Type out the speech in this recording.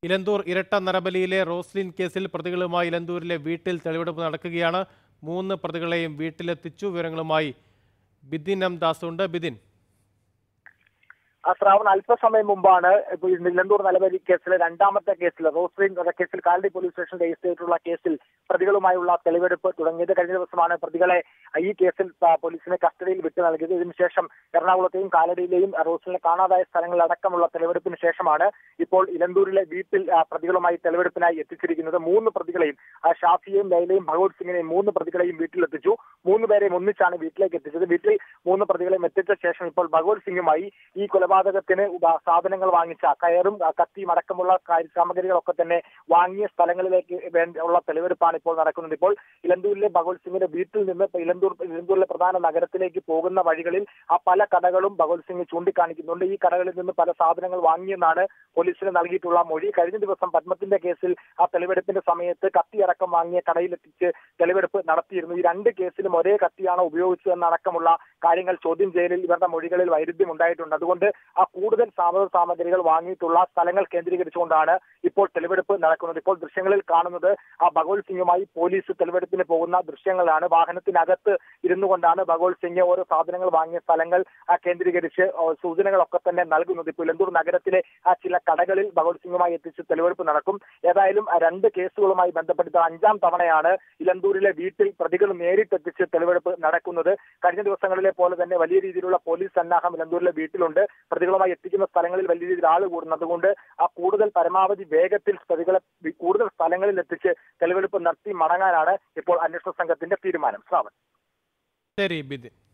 ഇലന്തൂർ ഇരട്ട നരബലിയിലെ റോസ്ലിൻ കേസിൽ പ്രതികളുമായി ഇലന്തൂരിലെ വീട്ടിൽ തെളിവെടുപ്പ് നടക്കുകയാണ് മൂന്ന് പ്രതികളെയും വീട്ടിലെത്തിച്ചു വിവരങ്ങളുമായി ബിദിൻ എം ദാസ് ഉണ്ട് ബിദിൻ ആ ശ്രാവൺ അല്പസമയം മുമ്പാണ് ഇപ്പോൾ ഈ നിലമ്പൂർ നിലവരി കേസിലെ രണ്ടാമത്തെ കേസിൽ റോസ്ലിൻ കേസിൽ കാലടി പോലീസ് സ്റ്റേഷൻ രജിസ്റ്റർ ചെയ്തിട്ടുള്ള കേസിൽ പ്രതികളുമായുള്ള തെളിവെടുപ്പ് തുടങ്ങിയത് കഴിഞ്ഞ ദിവസമാണ് പ്രതികളെ ഈ കേസിൽ ആ, പോലീസിന് കസ്റ്റഡിയിൽ വിട്ടു നൽകിയത് ഇതിനുശേഷം എറണാകുളത്തെയും കാലടിയിലെയും റോസ്ലിനെ കാണാതായ സ്ഥലങ്ങളിലടക്കമുള്ള തെളിവെടുപ്പിന് ശേഷമാണ് ഇപ്പോൾ ഇലന്തൂരിലെ വീട്ടിൽ ആ, പ്രതികളുമായി തെളിവെടുപ്പിനായി എത്തിച്ചിരിക്കുന്നത് മൂന്ന് പ്രതികളെയും ആ, ഷാഫിയെയും ലൈലയും ഭഗവത് സിംഗിനെയും മൂന്ന് പ്രതികളെയും വീട്ടിലെത്തിച്ചു മൂന്ന് പേരെയും ഒന്നിച്ചാണ് വീട്ടിലേക്ക് എത്തിച്ചത് വീട്ടിൽ മൂന്ന് പ്രതികളെയും എത്തിച്ച ശേഷം ഇപ്പോൾ ഭഗവത് സിംഗുമായി ഈ കൊലപാതകത്തിന് ഉപ- സാധനങ്ങൾ വാങ്ങിച്ച കയറും ആ, കത്തിയും അടക്കമുള്ള കാര്യ സാമഗ്രികളൊക്കെ തന്നെ വാങ്ങിയ സ്ഥലങ്ങളിലേക്ക് വേണ്ട ഉള്ള തെളിവെടുപ്പാണ് ഇപ്പോൾ നടക്കുന്നത് ഇപ്പോൾ ഇലന്തൂരിലെ ഭഗവത് സിംഗിന്റെ വീട്ടിൽ നിന്ന് ഇപ്പൊ ഇലന്തൂർ ഇലന്തൂരിലെ പ്രധാന നഗരത്തിലേക്ക് പോകുന്ന വഴികളിൽ ആ പല കടകളും ഭഗവത് സിംഗ് ചൂണ്ടിക്കാണിക്കുന്നുണ്ട് ഈ കടകളിൽ നിന്ന് പല സാധനങ്ങൾ വാങ്ങിയെന്നാണ് പോലീസിന് നൽകിയിട്ടുള്ള മൊഴി കഴിഞ്ഞ ദിവസം പത്മത്തിന്റെ കേസിൽ ആ തെളിവെടുപ്പിന്റെ സമയത്ത് കത്തിയടക്കം വാങ്ങിയ കടയിലെത്തിച്ച് തെളിവെടുപ്പ് നടത്തിയിരുന്നു ഈ രണ്ട് കേസിലും ഒരേ കത്തിയാണ് ഉപയോഗിച്ചതെന്നടക്കമുള്ള കാര്യങ്ങൾ ചോദ്യം ചെയ്യലിൽ ഇവരുടെ മൊഴികളിൽ വൈരുദ്ധ്യം ഉണ്ടായിട്ടുണ്ട് അതുകൊണ്ട് ആ കൂടുതൽ സാമൂഹ്യ സാമഗ്രികൾ വാങ്ങിയിട്ടുള്ള സ്ഥലങ്ങൾ കേന്ദ്രീകരിച്ചുകൊണ്ടാണ് ഇപ്പോൾ തെളിവെടുപ്പ് നടക്കുന്നത് ഇപ്പോൾ ദൃശ്യങ്ങളിൽ കാണുന്നത് ആ ഭഗവത് സിംഗുമായി പോലീസ് തെളിവെടുപ്പിന് പോകുന്ന ദൃശ്യങ്ങളാണ് വാഹനത്തിനകത്ത് ഇരുന്നു കൊണ്ടാണ് ഭഗവത് സിംഗ് ഓരോ സാധനങ്ങൾ വാങ്ങിയ സ്ഥലങ്ങൾ ആ കേന്ദ്രീകരിച്ച് ആ, സൂചനകളൊക്കെ തന്നെ നൽകുന്നത് ഇപ്പോൾ ഇലന്തൂർ നഗരത്തിലെ ആ ചില കടകളിൽ ഭഗവത് സിംഗുമായി എത്തിച്ച് തെളിവെടുപ്പ് നടക്കും ഏതായാലും ആ രണ്ട് കേസുകളുമായി ബന്ധപ്പെട്ട് അഞ്ചാം തവണയാണ് ഇലന്തൂരിലെ വീട്ടിൽ പ്രതികൾ നേരിട്ടെത്തിച്ച് തെളിവെടുപ്പ് നടക്കുന്നത് കഴിഞ്ഞ ദിവസങ്ങളിലെ പോലെ തന്നെ വലിയ രീതിയിലുള്ള പോലീസ് സന്നാഹം ഇലന്തൂരിലെ വീട്ടിലുണ്ട് പ്രതികളുമായി എത്തിക്കുന്ന സ്ഥലങ്ങളിൽ വലിയ രീതിയിൽ ആള് കൂടുന്നു അതുകൊണ്ട് ആ കൂടുതൽ പരമാവധി വേഗത്തിൽ പ്രതികളെ വി- കൂടുതൽ സ്ഥലങ്ങളിൽ എത്തിച്ച് തെളിവെടുപ്പ് നടത്തി മടങ്ങാനാണ് ഇപ്പോൾ അന്വേഷണ സംഘത്തിന്റെ തീരുമാനം ശ്രാവൺ ശരി ബിദിൻ